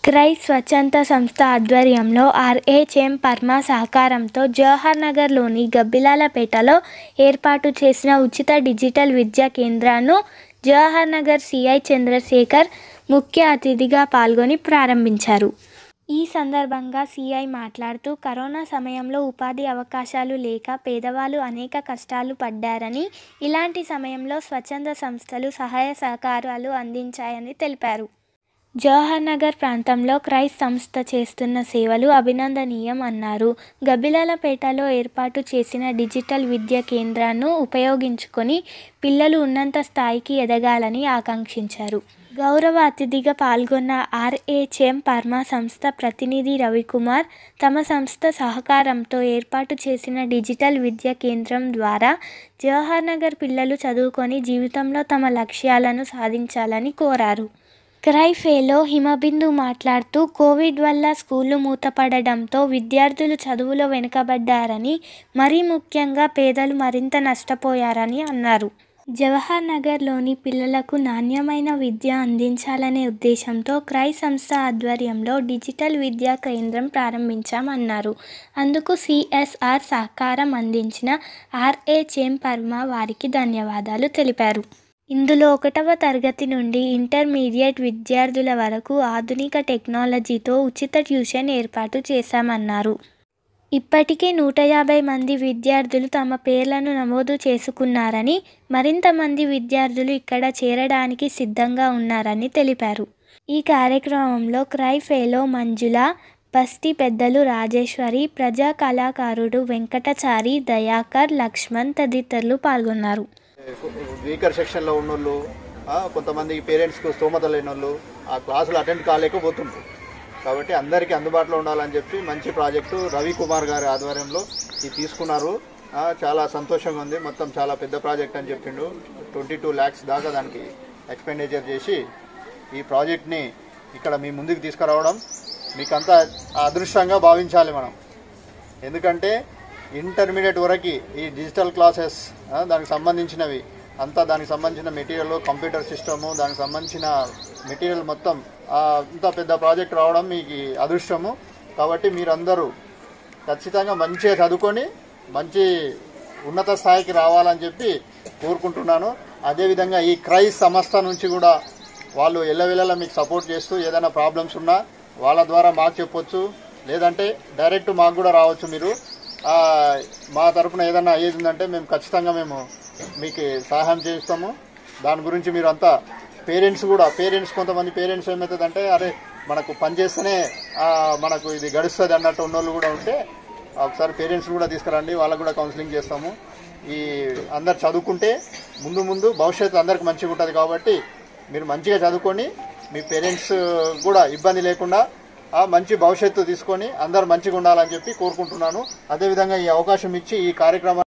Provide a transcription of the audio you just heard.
cry స్వచ్ఛంద సంస్థ ఆధ్వర్యంలో ఆర్ఏహెచ్ఎం పర్మా సహకారంతో జవహర్ నగర్లోని గబ్బిలాలపేటలో ఏర్పాటు చేసిన ఉచిత డిజిటల్ విద్యా కేంద్రాన్ని జవహర్ నగర్ సిఐ చంద్రశేఖర్ ముఖ్య అతిథిగా పాల్గొని ప్రారంభించారు ఈ సందర్భంగా సిఐ మాట్లాడుతూ కరోనా సమయంలో ఉపాధి అవకాశాలు లేక పేదవాళ్ళు అనేక కష్టాలు పడ్డారని ఇలాంటి సమయంలో స్వచ్ఛంద సంస్థలు సహాయ సహకారాలు అందించాయని తెలిపారు జవహర్ నగర్ ప్రాంతంలో క్రైస్ట్ సంస్థ చేస్తున్న సేవలు అభినందనీయం అన్నారు గబ్బిలాలపేటలో ఏర్పాటు చేసిన డిజిటల్ విద్యా కేంద్రాన్ని ఉపయోగించుకొని పిల్లలు ఉన్నత స్థాయికి ఎదగాలని ఆకాంక్షించారు గౌరవ అతిథిగా పాల్గొన్న ఆర్ఏహెచ్ఎం పర్మా సంస్థ ప్రతినిధి రవికుమార్ తమ సంస్థ సహకారంతో ఏర్పాటు చేసిన డిజిటల్ విద్యా కేంద్రం ద్వారా జవహర్ నగర్ పిల్లలు చదువుకొని జీవితంలో తమ లక్ష్యాలను సాధించాలని కోరారు క్రైఫేలో హిమబిందు మాట్లాడుతూ కోవిడ్ వల్ల స్కూళ్లు మూతపడడంతో విద్యార్థులు చదువులో వెనుకబడ్డారని మరీ ముఖ్యంగా పేదలు మరింత నష్టపోయారని అన్నారు జవహర్ నగర్లోని పిల్లలకు నాణ్యమైన విద్య అందించాలనే ఉద్దేశంతో క్రై సంస్థ ఆధ్వర్యంలో డిజిటల్ విద్యా కేంద్రం ప్రారంభించామన్నారు అందుకు సిఎస్ఆర్ సహకారం అందించిన ఆర్ఏచెం పర్మా వారికి ధన్యవాదాలు తెలిపారు ఇందులో ఒకటవ తరగతి నుండి ఇంటర్మీడియట్ విద్యార్థుల వరకు ఆధునిక టెక్నాలజీతో ఉచిత ట్యూషన్ ఏర్పాటు చేశామన్నారు ఇప్పటికే నూట యాభై మంది విద్యార్థులు తమ పేర్లను నమోదు చేసుకున్నారని మరింత మంది విద్యార్థులు ఇక్కడ చేరడానికి సిద్ధంగా ఉన్నారని తెలిపారు ఈ కార్యక్రమంలో క్రై ఫెలో మంజుల బస్తి పెద్దలు రాజేశ్వరి ప్రజా కళాకారుడు వెంకటచారి దయాకర్ లక్ష్మణ్ తదితరులు పాల్గొన్నారు వీకర్ సెక్షన్లో ఉన్నోళ్ళు ఆ, కొంతమంది పేరెంట్స్కు స్తోమత లేని వాళ్ళు ఆ క్లాసులు అటెండ్ కాలేకపోతుండ్రు కాబట్టి అందరికీ అందుబాటులో ఉండాలని చెప్పి మంచి ప్రాజెక్టు రవి కుమార్ గారి ఆధ్వర్యంలో ఇది తీసుకున్నారు ఆ, చాలా సంతోషంగా ఉంది మొత్తం చాలా పెద్ద ప్రాజెక్ట్ అని చెప్పిండు ట్వంటీ టూ ల్యాక్స్ దాకా దానికి ఎక్స్పెండిచర్ చేసి ఈ ప్రాజెక్ట్ని ఇక్కడ మీ ముందుకు తీసుకురావడం మీకంతా అదృష్టంగా భావించాలి మనం ఎందుకంటే ఇంటర్మీడియట్ వరకు ఈ డిజిటల్ క్లాసెస్ ఆ, దానికి సంబంధించినవి అంతా దానికి సంబంధించిన మెటీరియల్ కంప్యూటర్ సిస్టము దానికి సంబంధించిన మెటీరియల్ మొత్తం ఆ, ఇంత పెద్ద ప్రాజెక్ట్ రావడం మీకు అదృష్టము కాబట్టి మీరందరూ ఖచ్చితంగా మంచిగా చదువుకొని మంచి ఉన్నత స్థాయికి రావాలని చెప్పి కోరుకుంటున్నాను అదేవిధంగా ఈ క్రైస్ సంస్థ నుంచి కూడా వాళ్ళు ఎల్లవెల్లలా మీకు సపోర్ట్ చేస్తూ ఏదైనా ప్రాబ్లమ్స్ ఉన్నా వాళ్ళ ద్వారా మాకు చెప్పొచ్చు లేదంటే డైరెక్ట్ మాకు కూడా రావచ్చు మీరు ఆ, మా తరపున ఏదైనా అయ్యేది ఉందంటే మేము ఖచ్చితంగా మేము మీకు సహాయం చేస్తాము దాని గురించి మీరు అంతా పేరెంట్స్ కూడా పేరెంట్స్ కొంతమంది పేరెంట్స్ ఏమవుతుందంటే అరే మనకు పని చేస్తేనే ఆ, మనకు ఇది గడుస్తుంది అన్నట్టు ఉన్నోళ్ళు కూడా ఉంటే ఒకసారి పేరెంట్స్ కూడా తీసుకురండి వాళ్ళకు కూడా కౌన్సిలింగ్ చేస్తాము ఈ అందరు చదువుకుంటే ముందు ముందు భవిష్యత్తు అందరికి మంచిగా ఉంటుంది కాబట్టి మీరు మంచిగా చదువుకొని మీ పేరెంట్స్ కూడా ఇబ్బంది లేకుండా ఆ మంచి భవిష్యత్తు తీసుకొని అందరు మంచిగా ఉండాలని చెప్పి కోరుకుంటున్నాను అదేవిధంగా ఈ అవకాశం ఇచ్చి ఈ కార్యక్రమం